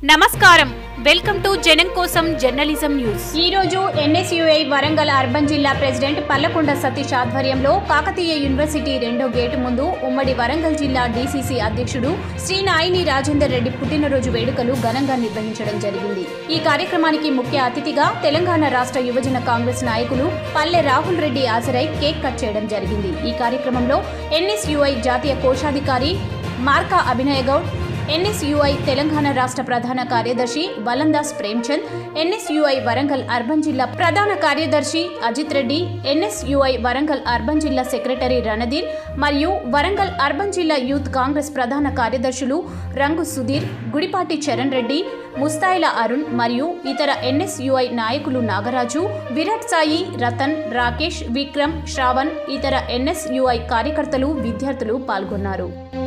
నమస్కారం welcome to జనం కోసం జర్నలిజం న్యూస్ ఈ రోజు ఎన్ఎస్యుఐ వరంగల్ అర్బన్ జిల్లా ప్రెసిడెంట్ పల్లకొండ సతీష్ ఆధ్వర్యంలో కాకతీయ యూనివర్సిటీ రెండో గేటు ముందు ఉమ్మడి వరంగల్ జిల్లా డీసీసీ అధ్యక్షుడు శ్రీ నాయిని రాజేందర్ రెడ్డి పుట్టినరోజు వేడుకలు ఘనంగా నిర్వహించడం జరిగింది ఈ కార్యక్రమానికి ముఖ్య అతిథిగా తెలంగాణ రాష్ట్ర యువజన కాంగ్రెస్ నాయకులు పల్లె రాహుల్ రెడ్డి హాజరై కేక్ కట్ చేయడం జరిగింది ఈ కార్యక్రమంలో ఎన్ఎస్యుఐ జాతీయ కోశాధికారి మార్కా అభినయ్ గౌడ్ ఎన్ఎస్యుఐ తెలంగాణ రాష్ట్ర ప్రధాన కార్యదర్శి వలందాస్ ప్రేమ్చంద్ ఎన్ఎస్యుఐ వరంగల్ అర్బన్ జిల్లా ప్రధాన కార్యదర్శి అజిత్ రెడ్డి ఎన్ఎస్యుఐ వరంగల్ అర్బన్ జిల్లా సెక్రటరీ రణధీర్ మరియు వరంగల్ అర్బన్ జిల్లా యూత్ కాంగ్రెస్ ప్రధాన కార్యదర్శులు రంగు సుధీర్ గుడిపాటి చరణ్ రెడ్డి ముస్తాయిల అరుణ్ మరియు ఇతర ఎన్ఎస్యుఐ నాయకులు నాగరాజు విరాట్ సాయి రతన్ రాకేష్ విక్రమ్ శ్రావణ్ ఇతర ఎన్ఎస్యుఐ కార్యకర్తలు విద్యార్థులు పాల్గొన్నారు